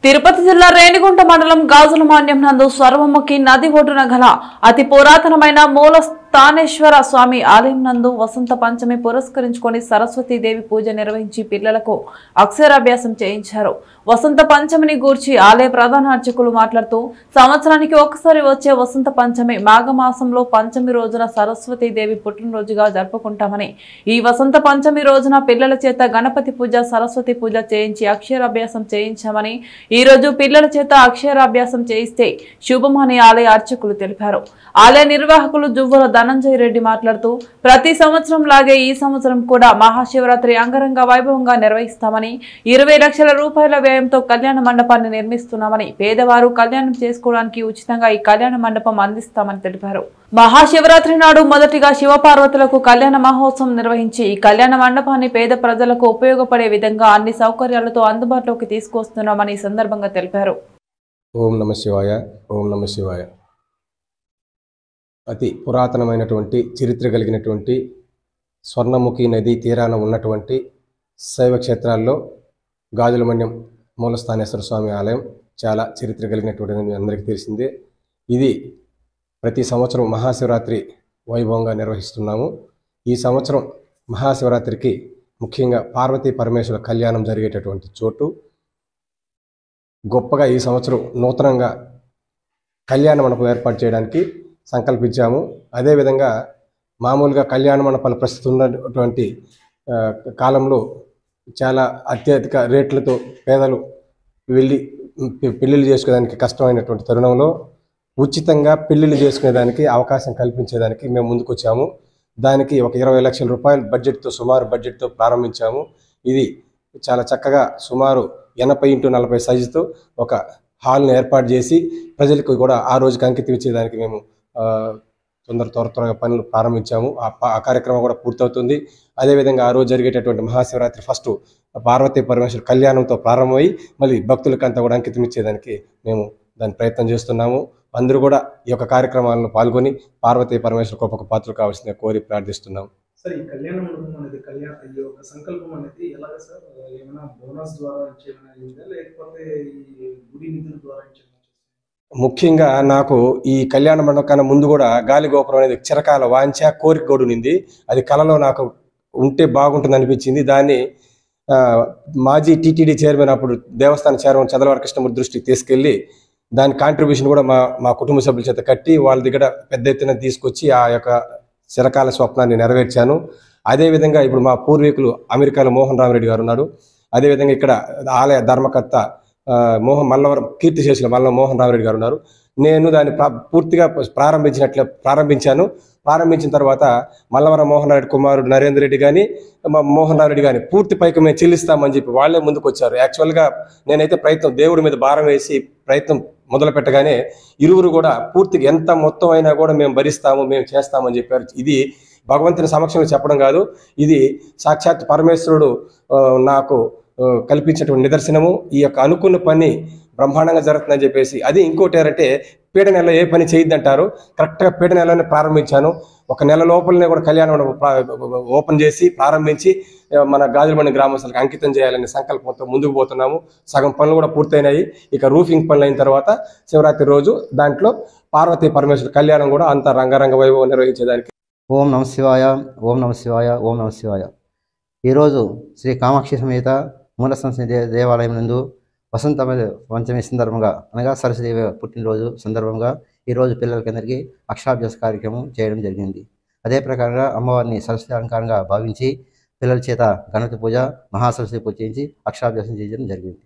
తిరుపతి జిల్లా రేణిగుంట మండలం గాజుల మాన్యం నందు స్వర్వముఖి నది ఒడ్డున గల అతి పురాతనమైన మూల స్థానేశ్వర స్వామి ఆలయం నందు వసంత పంచమి పురస్కరించుకొని సరస్వతీదేవి పూజ నిర్వహించి పిల్లలకు అక్షరాభ్యాసం చేయించారు వసంత పంచమిని గూర్చి ఆలయ ప్రధాన అర్చకులు మాట్లాడుతూ సంవత్సరానికి ఒకసారి వచ్చే వసంత పంచమి మాఘమాసంలో పంచమి రోజున సరస్వతీదేవి పుట్టినరోజుగా జరుపుకుంటామని ఈ వసంత పంచమి రోజున పిల్లల చేత గణపతి పూజ సరస్వతి పూజ చేయించి అక్షరాభ్యాసం చేయించామని ఈ రోజు పిల్లల చేత అక్షరాభ్యాసం చేయిస్తే శుభమని ఆలయ అర్చకులు తెలిపారు ఆలయ నిర్వాహకులు జువ్వల ధనంజయ రెడ్డి మాట్లాడుతూ ప్రతి సంవత్సరం లాగే ఈ సంవత్సరం కూడా మహాశివరాత్రి అంగరంగ వైభవంగా నిర్వహిస్తామని ఇరవై లక్షల రూపాయల వ్యయంతో కళ్యాణ మండపాన్ని నిర్మిస్తున్నామని పేదవారు కళ్యాణం చేసుకోవడానికి ఉచితంగా ఈ కళ్యాణ మండపం అందిస్తామని తెలిపారు మహాశివరాత్రి నాడు మొదటిగా శివపార్వతులకు కళ్యాణ మహోత్సవం నిర్వహించి ఈ కళ్యాణ మండపాన్ని పేద ప్రజలకు ఉపయోగపడే విధంగా అన్ని సౌకర్యాలతో అందుబాటులోకి తీసుకొస్తున్నామని ఈ సందర్భంగా తెలిపారు ఓం నమ శివాయ ఓం నమ శివాయ అతి పురాతనమైనటువంటి చరిత్ర కలిగినటువంటి స్వర్ణముఖి నది తీరాన ఉన్నటువంటి శైవ క్షేత్రాల్లో గాజులమన్యం మూలస్థానేశ్వర స్వామి ఆలయం చాలా చరిత్ర కలిగినటువంటిది మీ అందరికీ తెలిసిందే ఇది ప్రతి సంవత్సరం మహాశివరాత్రి వైభవంగా నిర్వహిస్తున్నాము ఈ సంవత్సరం మహాశివరాత్రికి ముఖ్యంగా పార్వతీ పరమేశ్వర కళ్యాణం జరిగేటటువంటి చోటు గొప్పగా ఈ సంవత్సరం నూతనంగా కళ్యాణ మండపం ఏర్పాటు చేయడానికి సంకల్పించాము అదేవిధంగా మామూలుగా కళ్యాణ మండపాలు ప్రస్తుతం ఉన్నటువంటి ఆ, కాలంలో చాలా అత్యధిక రేట్లతో పేదలు వెళ్ళి పె- పెళ్ళిళ్ళు చేసుకోవడానికి కష్టమైనటువంటి తరుణంలో ఉచితంగా పెళ్ళిళ్ళు చేసుకునేదానికి అవకాశం కల్పించేదానికి మేము ముందుకొచ్చాము దానికి ఒక ఇరవై లక్షల రూపాయల బడ్జెట్తో సుమారు బడ్జెట్తో ప్రారంభించాము ఇది చాలా చక్కగా సుమారు ఎనభై ఇంటూ నలభై సైజుతో ఒక హాల్ని ఏర్పాటు చేసి ప్రజలకు కూడా ఆ రోజుకి అంకితం ఇచ్చేదానికి మేము ఆ, తొందర త్వర త్వరగా పనులు ప్రారంభించాము ఆ ప- ఆ కార్యక్రమం కూడా పూర్తవుతుంది అదేవిధంగా ఆ రోజు జరిగేటటువంటి మహాశివరాత్రి ఫస్ట్ పార్వతీ పరమేశ్వర కళ్యాణంతో ప్రారంభమై మళ్ళీ భక్తులకంతా కూడా అంకితం ఇచ్చేదానికి మేము దాని ప్రయత్నం చేస్తున్నాము అందరూ కూడా ఈ యొక్క కార్యక్రమాలను పాల్గొని పార్వతీ పరమేశ్వర గొప్ప పాత్రలు కావాల్సిందిగా కోరి ప్రార్థిస్తున్నాం సార్ ఈ కళ్యాణ మండపం అనేది కళ్యాణ ఈ యొక్క సంకల్పం అనేది ఎలాగ సార్ ఏమైనా బోనస్ ద్వారా ఇచ్చేమైనా అయిందా లేకపోతే ఈ గుడి నిధుల ద్వారా ఇచ్చేమైనా ముఖ్యంగా నాకు ఈ కళ్యాణ మండపం కన్నా ముందు కూడా గాలి గోపురం అనేది చిరకాల వాంఛ కోరిక కూడా ఉంది అది కలలో నాకు ఉంటే బాగుంటుంది అనిపించింది దాన్ని ఆ, మాజీ టీటీడీ చైర్మన్ అప్పుడు దేవస్థాన చైర్మన్ చదలవారి కృష్ణమూర్తి దృష్టికి తీసుకెళ్లి దాని కాంట్రిబ్యూషన్ కూడా మా మా కుటుంబ సభ్యుల చేత కట్టి వాళ్ళ దగ్గర పెద్ద ఎత్తున తీసుకొచ్చి ఆ యొక్క చిరకాల స్వప్నాన్ని నెరవేర్చాను అదేవిధంగా ఇప్పుడు మా పూర్వీకులు అమెరికాలో మోహన్ రామరెడ్డి గారు ఉన్నారు అదేవిధంగా ఇక్కడ ఆలయ ధర్మకర్త ఆ, మోహన్ మల్లవరం కీర్తి చేసిన మల్ల మోహన్ రామరెడ్డి గారు ఉన్నారు నేను దాన్ని ప్రా- పూర్తిగా ప్రారంభించినట్లు ప్రారంభించాను ప్రారంభించిన తర్వాత మల్లవరం మోహన్ రెడ్డి కుమారుడు నరేందర్ రెడ్డి కానీ మోహన్ రావు రెడ్డి కానీ పూర్తి పైకి మేము చెల్లిస్తామని చెప్పి వాళ్ళే ముందుకు వచ్చారు యాక్చువల్గా నేనైతే ప్రయత్నం దేవుడి మీద భారం వేసి ప్రయత్నం మొదలు పెట్టగానే ఇరువురు కూడా పూర్తిగా ఎంత మొత్తం అయినా కూడా మేము భరిస్తాము మేము చేస్తామని చెప్పారు ఇది భగవంతుని సమక్షంలో చెప్పడం కాదు ఇది సాక్షాత్ పరమేశ్వరుడు ఆ, నాకు ఆ, కల్పించినటువంటి నిదర్శనము ఈ యొక్క అనుకున్న పని బ్రహ్మాండంగా జరుగుతుందని చెప్పేసి అది ఇంకోటి ఏంటంటే పీడ నెలలో ఏ పని చేయొద్దంటారు కరెక్ట్గా పీడ నెలలోనే ప్రారంభించాను ఒక నెల లోపలనే కూడా కళ్యాణ మండపం ప్రా- ఓపెన్ చేసి ప్రారంభించి ఆ, మన గాజులమండి గ్రామస్తులకు అంకితం చేయాలనే సంకల్పంతో ముందుకు పోతున్నాము సగం పనులు కూడా పూర్తయినాయి ఇక రూఫింగ్ పనులు అయిన తర్వాత శివరాత్రి రోజు దాంట్లో పార్వతీ పరమేశ్వర కళ్యాణం కూడా అంత రంగరంగ వైభవం నిర్వహించేదానికి ఓం నమ శివాయ ఓం నమ శివాయ ఓం నమ శివాయ ఈరోజు శ్రీ కామాక్షి సమేత మూల సంస్థ దే దేవాలయం నందు వసంత పంచమి సందర్భంగా అనగా సరస్వదేవి పుట్టినరోజు సందర్భంగా ఈరోజు పిల్లలకందరికీ అక్షరాభ్యాస కార్యక్రమం చేయడం జరిగింది అదే ప్రకారంగా అమ్మవారిని సరస్వతి అలంకారంగా భావించి పిల్లల చేత గణపతి పూజ మహాసరస్వతి పూజ చేయించి అక్షరాభ్యాసం చేయడం జరిగింది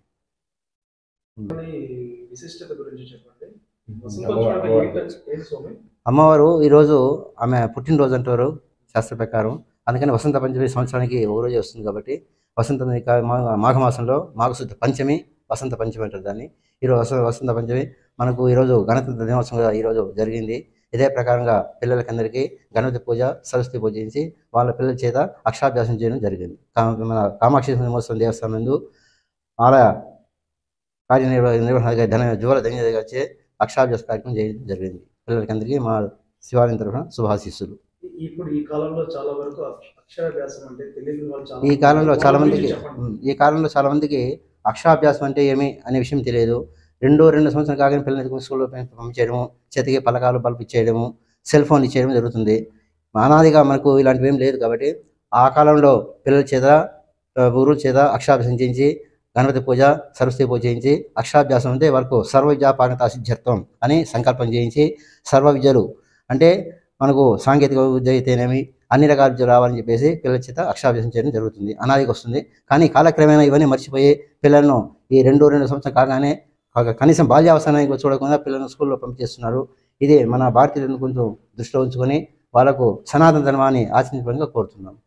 అని విశిష్టత గురించి చెప్పండి వసంత పంచమి అంటే ఏంటి- ఏంటి స్వామి అమ్మవారు ఈరోజు ఆమె పుట్టినరోజు అంటారు శాస్త్ర ప్రకారం అందుకని వసంత పంచమి సంవత్సరానికి ఒక రోజే వస్తుంది కాబట్టి వసంత కా- మా- మాఘమాసంలో మాఘశుద్ధ పంచమి వసంత పంచమి అంటారు దాన్ని ఈరోజు వస వసంత పంచమి మనకు ఈరోజు గణతంత్ర దినోత్సవం కూడా ఈరోజు జరిగింది ఇదే ప్రకారంగా పిల్లలకందరికీ గణపతి పూజ సరస్వతి పూజ చేయించి వాళ్ళ పిల్లల చేత అక్షరాభ్యాసం చేయడం జరిగింది కా- మన కామాక్షి మహోత్సవం దేవస్థానం నందు ఆలయ కార్యనిర్వహ నిర్వహణ ధన జ్వల ధన్యత వచ్చే అక్షరాభ్యాస కార్యక్రమం చేయడం జరిగింది పిల్లలకందరికీ మా శివాలయం తరఫున శుభాశీస్సులు ఈ- ఇప్పుడు ఈ కాలంలో చాలా వరకు అక్ష- అక్షరాభ్యాసం అంటే తెలియని వాళ్ళు చాలా ఈ కాలంలో మంది. చాలా వాళ్ళ మందికి గురించి చెప్పండి. ఉమ్, ఈ కాలంలో చాలా మందికి అక్షరాభ్యాసం అంటే ఏమి అనే విషయం తెలియదు రెండో రెండు సంవత్సరాలు కాగానే పిల్లలకి స్కూల్లో పంపించేయడము చేతికి పలకాలు బల్బు ఇచ్చేయడము సెల్ ఫోన్ ఇచ్చేయడం జరుగుతుంది అనాదిగా మనకు ఇలాంటివి ఏం లేదు కాబట్టి ఆ కాలంలో పిల్లల చేత ఆ, గురువుల చేత అక్షరాభ్యాసం చేయించి గణపతి పూజ సరస్వతి పూజ చేయించి అక్షరాభ్యాసం అంటే వాళ్ళకు సర్వ విద్యా పాఠత సిద్ధ్యర్థం అని సంకల్పం చేయించి సర్వ విద్యలు అంటే మనకు సాంకేతిక విద్య అయితేనేమి అన్ని రకాల విద్యలు రావాలని చెప్పేసి పిల్లల చేత అక్షరాభ్యాసం చేయడం జరుగుతుంది అనాదిగా వస్తుంది కానీ కాలక్రమేణా ఇవన్నీ మర్చిపోయి పిల్లలను ఈ రెండు రెండు సంవత్సరం కాగానే ఒక కనీసం బాల్యావసరానికి కూడా చూడకుండా పిల్లలను స్కూల్లో పంపించేస్తున్నారు ఇది మన భారతీయులను కొంచెం దృష్టిలో ఉంచుకొని వాళ్ళకు సనాతన ధర్మాన్ని ఆచరించడానికి కోరుతున్నాం